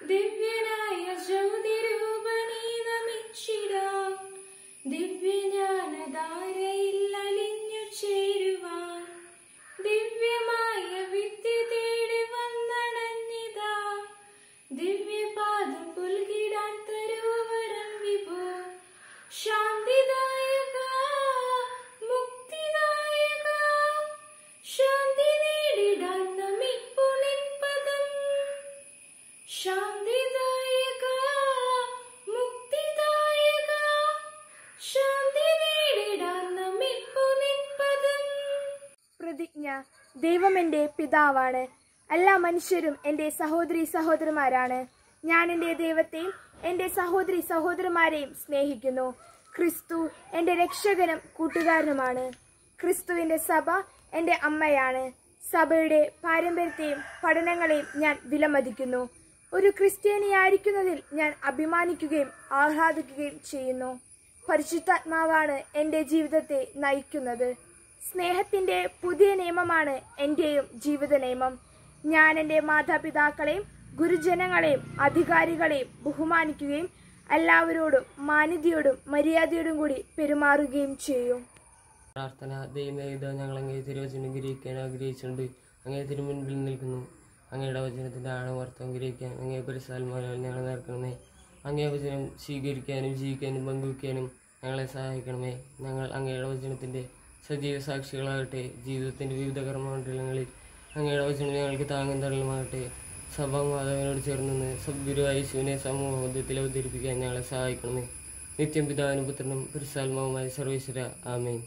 ദിവ്യനായ ജ്യോതിരൂപനീ നമിച്ചിടാം ദിവ്യജ്ഞാനധാരയിൽ അലിഞ്ഞു ചേരുവാൻ ദിവ്യമായ വിദ്യ തേടി വന്നണഞ്ഞിതാ ദിവ്യപാദം പുൽകിടാൻ തരുവരം വിഭോ ശാന്തിദായക മുക്തിദായക ശാന്തി നേടിടാൻ നമിപ്പു നിൻ പദം ശാന്തിദായക മുക്തിദായക ശാന്തി നേടിടാൻ നമിപ്പു നിൻ പദം പ്രതിജ്ഞ ദൈവം എൻ്റെ പിതാവാണ് എല്ലാ മനുഷ്യരും എൻ്റെ സഹോദരി സഹോദരന്മാരാണ് ഞാൻ എൻ്റെ ദൈവത്തെയും എൻ്റെ സഹോദരി സഹോദരന്മാരെയും സ്നേഹിക്കുന്നു ക്രിസ്തു എൻ്റെ രക്ഷകനും കൂട്ടുകാരനുമാണ് ക്രിസ്തുവിൻ്റെ സഭ എൻ്റെ അമ്മയാണ് സഭയുടെ പാരമ്പര്യത്തെയും പഠനങ്ങളെയും ഞാൻ വിലമതിക്കുന്നു ഒരു ക്രിസ്ത്യാനിയായിരിക്കുന്നതിൽ ഞാൻ അഭിമാനിക്കുകയും ആഹ്ലാദിക്കുകയും ചെയ്യുന്നു പരിശുദ്ധാത്മാവാണ് എൻ്റെ ജീവിതത്തെ നയിക്കുന്നത് സ്നേഹത്തിന്റെ പുതിയ നിയമമാണ് എന്റെയും ജീവിത നിയമം ഞാൻ എൻ്റെ മാതാപിതാക്കളെയും ഗുരുജനങ്ങളെയും അധികാരികളെയും ബഹുമാനിക്കുകയും എല്ലാവരോടും മാന്യതയോടും മര്യാദയോടും കൂടി പെരുമാറുകയും ചെയ്യും പ്രാർത്ഥന ദൈവമേ ഇതാ ഞങ്ങൾ അങ്ങേ തിരുവചനം ഗ്രഹിക്കാൻ ആഗ്രഹിച്ചുകൊണ്ട് അങ്ങേ തിരുമുൻപിൽ നിൽക്കുന്നു അങ്ങയുടെ വചനത്തിൻ്റെ ആഴമർത്ഥം ഗ്രഹിക്കാൻ അങ്ങേ പരിസാൽമാനാൽ ഞങ്ങളെ നേർക്കണമേ അങ്ങേ വചനം സ്വീകരിക്കാനും ജീവിക്കാനും പങ്കുവയ്ക്കാനും ഞങ്ങളെ സഹായിക്കണമേ ഞങ്ങൾ അങ്ങയുടെ വചനത്തിൻ്റെ സജീവ സാക്ഷികളാകട്ടെ ജീവിതത്തിൻ്റെ വിവിധ കർമ്മമണ്ഡലങ്ങളിൽ അങ്ങയുടെ വചനം ഞങ്ങൾക്ക് താങ്ങും തള്ളലുമാകട്ടെ സഭാമാതാവിനോട് ചേർന്ന് നിന്ന് സദ്ഗുരുവായ യേശുവിനെ സമൂഹത്തിൽ അവതരിപ്പിക്കാൻ ഞങ്ങളെ സഹായിക്കണമേ നിത്യം പിതാവിനും പുത്രനും പരിസാൽമാവുമായ സർവേശ്വര ആമേൻ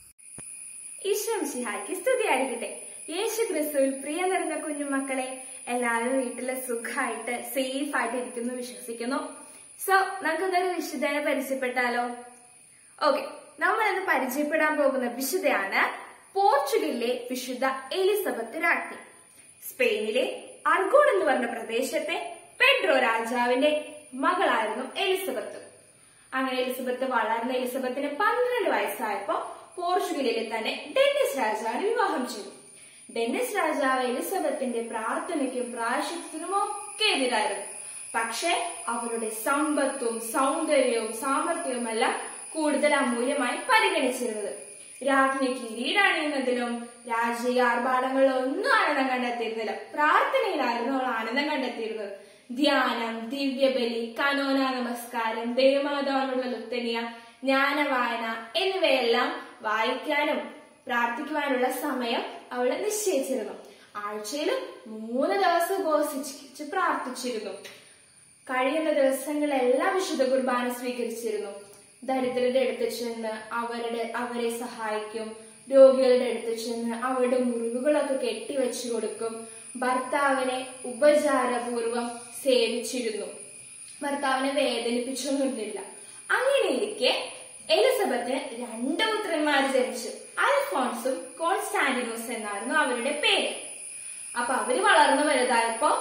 ഈശ്വം സിഹായ്ക്ക് സ്തുതിയായിരിക്കട്ടെ യേശു ക്രിസ്തുവിൽ പ്രിയ നിറഞ്ഞ കുഞ്ഞുമക്കളെ എല്ലാവരും വീട്ടില് സുഖമായിട്ട് സേഫ് ആയിട്ട് ഇരിക്കുന്നു വിശ്വസിക്കുന്നു സോ നമുക്കൊന്നൊരു വിശുദ്ധനെ പരിചയപ്പെട്ടാലോ ഓക്കെ നമ്മൾ ഇന്ന് പരിചയപ്പെടാൻ പോകുന്ന വിശുദ്ധയാണ് പോർച്ചുഗലിലെ വിശുദ്ധ എലിസബത്ത് രാജ്ഞി സ്പെയിനിലെ അർഗോൺ എന്ന് പറഞ്ഞ പ്രദേശത്തെ പെഡ്രോ രാജാവിന്റെ മകളായിരുന്നു എലിസബത്ത് അങ്ങനെ എലിസബത്ത് വളർന്ന എലിസബത്തിന് പന്ത്രണ്ട് വയസ്സായപ്പോ പോർച്ചുഗലിലെ തന്നെ ഡെന്നിസ് രാജാവിനെ വിവാഹം ചെയ്തു ഡെന്നിസ് രാജാവ് എലിസബത്തിന്റെ പ്രാർത്ഥനയ്ക്കും പ്രായശക്തിനും ഒക്കെ എതിരായിരുന്നു പക്ഷെ അവരുടെ സമ്പത്തും സൗന്ദര്യവും സാമർഥ്യവുമെല്ലാം കൂടുതൽ അമൂല്യമായി പരിഗണിച്ചിരുന്നത് രാജ്ഞി കിരീടണിയുന്നതിലും രാജീയ ആർഭാടങ്ങളിലും ഒന്നും ആനന്ദം കണ്ടെത്തിയിരുന്നില്ല പ്രാർത്ഥനയിലായിരുന്നു അവൾ ആനന്ദം കണ്ടെത്തിയിരുന്നത് ധ്യാനം ദിവ്യബലി കനോന നമസ്കാരം ദേവമാതാവിനുള്ള ലുത്തനിയ ജ്ഞാനവായന എന്നിവയെല്ലാം വായിക്കാനും പ്രാർത്ഥിക്കുവാനുള്ള സമയം അവൾ നിശ്ചയിച്ചിരുന്നു ആഴ്ചയിൽ മൂന്ന് ദിവസം ഉപവസിച്ച് പ്രാർത്ഥിച്ചിരുന്നു കഴിയുന്ന ദിവസങ്ങളെല്ലാം വിശുദ്ധ കുർബാന സ്വീകരിച്ചിരുന്നു ദരിദ്രരുടെ അടുത്ത് ചെന്ന് അവരുടെ അവരെ സഹായിക്കും രോഗികളുടെ അടുത്ത് ചെന്ന് അവരുടെ മുറിവുകളൊക്കെ കെട്ടിവെച്ചു കൊടുക്കും ഭർത്താവിനെ ഉപചാരപൂർവം സേവിച്ചിരുന്നു ഭർത്താവിനെ വേദനിപ്പിച്ചൊന്നുമില്ല അങ്ങനെയിരിക്കെ എലിസബത്തിന് രണ്ട് പുത്രന്മാർ ജനിച്ചു അൽഫോൺസും കോൺസ്റ്റാന്റിനോസ് എന്നായിരുന്നു അവരുടെ പേര് അപ്പൊ അവര് വളർന്നു വലുതായപ്പോ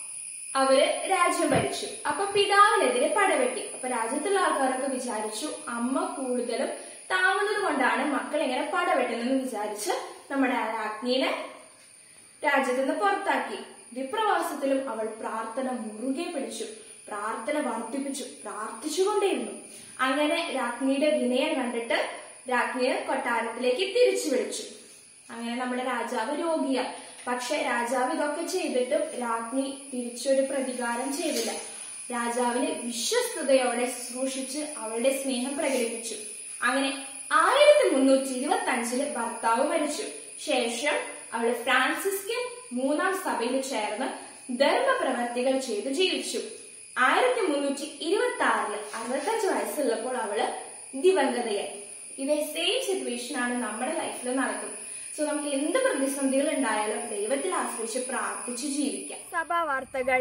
അവര് രാജ്യം ഭരിച്ചു അപ്പൊ പിതാവിനെതിരെ പടവെട്ടി അപ്പൊ രാജ്യത്തുള്ള ആൾക്കാരൊക്കെ വിചാരിച്ചു അമ്മ കൂടുതലും താങ്ങുന്നത് കൊണ്ടാണ് മക്കൾ ഇങ്ങനെ പടവെട്ടുന്നെന്ന് വിചാരിച്ച് നമ്മുടെ ആ രാജ്ഞീനെ രാജ്യത്ത് നിന്ന് പുറത്താക്കി വിപ്രവാസത്തിലും അവൾ പ്രാർത്ഥന മുറുകെ പിടിച്ചു പ്രാർത്ഥന വർദ്ധിപ്പിച്ചു പ്രാർത്ഥിച്ചുകൊണ്ടേയിരുന്നു അങ്ങനെ രാജ്ഞിയുടെ വിനയം കണ്ടിട്ട് രാജ്ഞിയെ കൊട്ടാരത്തിലേക്ക് തിരിച്ചു വിളിച്ചു അങ്ങനെ നമ്മുടെ രാജാവ് രോഗിയായി പക്ഷെ രാജാവ് ഇതൊക്കെ ചെയ്തിട്ടും രാജ്ഞി തിരിച്ചൊരു പ്രതികാരം ചെയ്തില്ല രാജാവിന് വിശ്വസ്തയോടെ ശുശ്രൂഷിച്ച് അവളുടെ സ്നേഹം പ്രകടിപ്പിച്ചു അങ്ങനെ ആയിരത്തി മുന്നൂറ്റി ഇരുപത്തി അഞ്ചില് ഭർത്താവ് മരിച്ചു ശേഷം അവള് ഫ്രാൻസിസ്കൻ മൂന്നാം സഭയിൽ ചേർന്ന് ധർമ്മപ്രവർത്തികൾ ചെയ്ത് ജീവിച്ചു ആയിരത്തി മുന്നൂറ്റി ഇരുപത്തി ആറില് അറുപത്തഞ്ച് വയസ്സുള്ളപ്പോൾ അവള് ദിവംഗതയായി ഇതേ സെയിം സിറ്റുവേഷൻ ആണ് നമ്മുടെ ലൈഫിൽ നടക്കുന്നത് സോ നമുക്ക് എന്ത് പ്രതിസന്ധികൾ ഉണ്ടായാലും ദൈവത്തിൽ ആശ്രയിച്ച് പ്രാർത്ഥിച്ച് ജീവിക്കാം സഭാ വാർത്തകൾ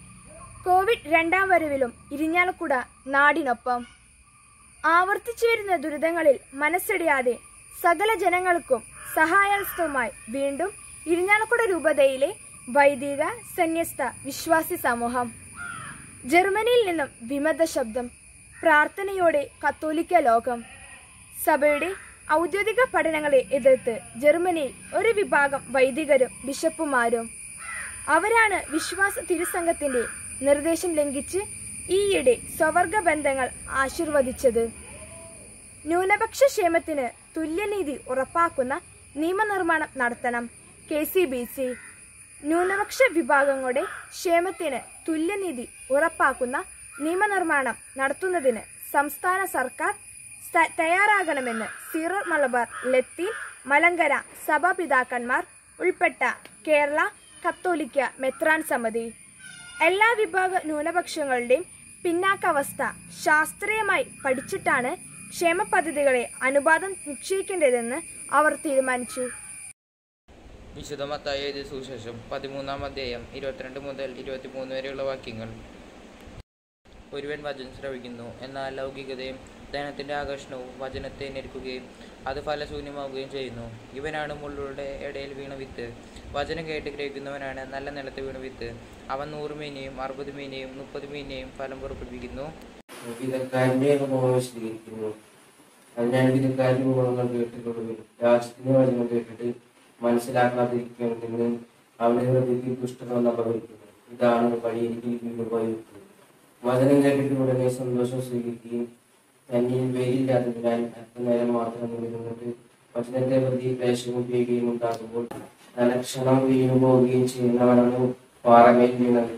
കോവിഡ് രണ്ടാം വരവിലും ഇരിഞ്ഞാലക്കുട നാടിനൊപ്പം ആവർത്തിച്ചു വരുന്ന ദുരിതങ്ങളിൽ മനസ്സിടിയാതെ സകല ജനങ്ങൾക്കും സഹായഹസ്തവുമായി വീണ്ടും ഇരിഞ്ഞാലക്കുട രൂപതയിലെ വൈദിക സന്യസ്ത വിശ്വാസി സമൂഹം ജർമ്മനിയിൽ നിന്നും വിമത ശബ്ദം പ്രാർത്ഥനയോടെ കത്തോലിക്ക ലോകം സഭയുടെ ഔദ്യോഗിക പഠനങ്ങളെ എതിർത്ത് ജർമ്മനിയിൽ ഒരു വിഭാഗം വൈദികരും ബിഷപ്പുമാരും അവരാണ് വിശ്വാസ തിരുസംഘത്തിന്റെ നിർദ്ദേശം ലംഘിച്ച് ഈയിടെ സ്വവർഗ ബന്ധങ്ങൾ ആശീർവദിച്ചത് ന്യൂനപക്ഷ ക്ഷേമത്തിന് തുല്യനീതി ഉറപ്പാക്കുന്ന നിയമനിർമ്മാണം നടത്തണം കെ സി ബി സി ന്യൂനപക്ഷ വിഭാഗങ്ങളുടെ ക്ഷേമത്തിന് തുല്യനീതി ഉറപ്പാക്കുന്ന നിയമനിർമ്മാണം നടത്തുന്നതിന് സംസ്ഥാന സർക്കാർ സ- തയ്യാറാകണമെന്ന് സീറോ മലബാർ ലത്തീൻ മലങ്കര സഭാപിതാക്കന്മാർ ഉൾപ്പെട്ട കേരള കത്തോലിക്ക മെത്രാൻ സമിതി എല്ലാ വിഭാഗ ന്യൂനപക്ഷങ്ങളുടെയും പിന്നാക്കാവസ്ഥ ശാസ്ത്രീയമായി പഠിച്ചിട്ടാണ് ക്ഷേമ പദ്ധതികളെ അനുപാതം നിശ്ചയിക്കേണ്ടതെന്ന് അവർ തീരുമാനിച്ചു വിശുദ്ധ മത്തായി എഴുതിയ സുവിശേഷം പതിമൂന്നാം അധ്യായം ഇരുപത്തിരണ്ട് മുതൽ ഇരുപത്തിമൂന്ന് വരെയുള്ള വാക്യങ്ങൾ ഒരുവൻ വചനം ശ്രവിക്കുന്നു എന്നാൽ ലൗകികതയും ധനത്തിന്റെ ആകർഷണവും വചനത്തെ ഞെരുക്കുകയും അത് ഫലശൂന്യമാവുകയും ചെയ്യുന്നു ഇവനാണ് മുള്ളുകളുടെ ഇടയിൽ വീണ വിത്ത് വചനം കേട്ട് ഗ്രഹിക്കുന്നവനാണ് നല്ല നിലത്ത് വീണ വിത്ത് അവൻ നൂറ് മീനെയും അറുപത് മീനെയും മുപ്പത് മീനെയും ഫലം പുറപ്പെടുവിക്കുന്നു വിധക്കാരന്റെ ഗുണങ്ങൾ വിശദീകരിക്കുന്നു അതിനാൽ വിധക്കാരന്റെ ഗുണങ്ങൾ കേട്ടിട്ടുള്ളവർ രാജ്യത്തിന്റെ വചനം കേട്ടിട്ട് മനസ്സിലാക്കാതിരിക്കണമെന്ന് അവന്റെ ഹൃദയത്തിൽ ദുഷ്ടത അപകരിക്കുന്നു ഇതാണ് വഴിയെങ്കിൽ വീണ്ടുപോയി വചനം കേട്ടിട്ട് ഉടനെ സന്തോഷം സ്വീകരിക്കുകയും തന്നിൽ വേരില്ലാത്തതിനാൽ അല്പനേരം മാത്രം നിന്നിട്ട് വചനത്തെ പ്രതി ക്ലേശവും ചെയ്യുകയും ഉണ്ടാകുമ്പോൾ തലക്ഷണം വീണു പോവുകയും ചെയ്യുന്നവനാണ് പാറമേൽ വീണത്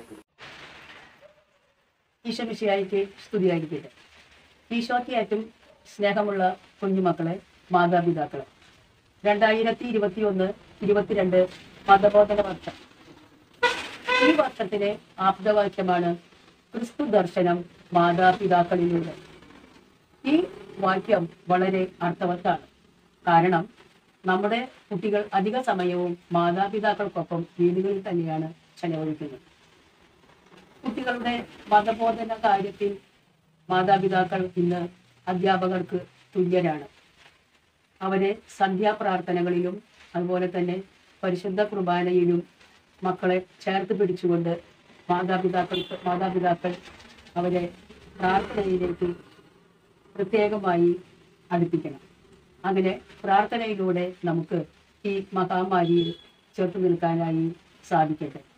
ഈശോമിശിയായിക്ക് സ്തുതിയായിരിക്കട്ടെ ഈശോയ്ക്ക് ഏറ്റവും സ്നേഹമുള്ള കുഞ്ഞുമക്കളെ മാതാപിതാക്കളെ രണ്ടായിരത്തി ഇരുപത്തി ഒന്ന് ഇരുപത്തിരണ്ട് മതബോധന വർഷം ഈ വർഷത്തിലെ ആപ്തവാക്യമാണ് ക്രിസ്തു ദർശനം മാതാപിതാക്കളിലൂടെ ഈ വാക്യം വളരെ അർത്ഥവത്താണ് കാരണം നമ്മുടെ കുട്ടികൾ അധിക സമയവും മാതാപിതാക്കൾക്കൊപ്പം വീടുകളിൽ തന്നെയാണ് ചെലവഴിക്കുന്നത് കുട്ടികളുടെ മതബോധന കാര്യത്തിൽ മാതാപിതാക്കൾ ഇന്ന് അധ്യാപകർക്ക് തുല്യരാണ് അവരെ സന്ധ്യാപ്രാർത്ഥനകളിലും അതുപോലെ തന്നെ പരിശുദ്ധ കുർബാനയിലും മക്കളെ ചേർത്ത് പിടിച്ചുകൊണ്ട് മാതാപിതാക്കൾക്ക് മാതാപിതാക്കൾ അവരെ പ്രാർത്ഥനയിലേക്ക് പ്രത്യേകമായി അടുപ്പിക്കണം അങ്ങനെ പ്രാർത്ഥനയിലൂടെ നമുക്ക് ഈ മഹാമാരിയിൽ ചെറുത്തു നിൽക്കാനായി സാധിക്കട്ടെ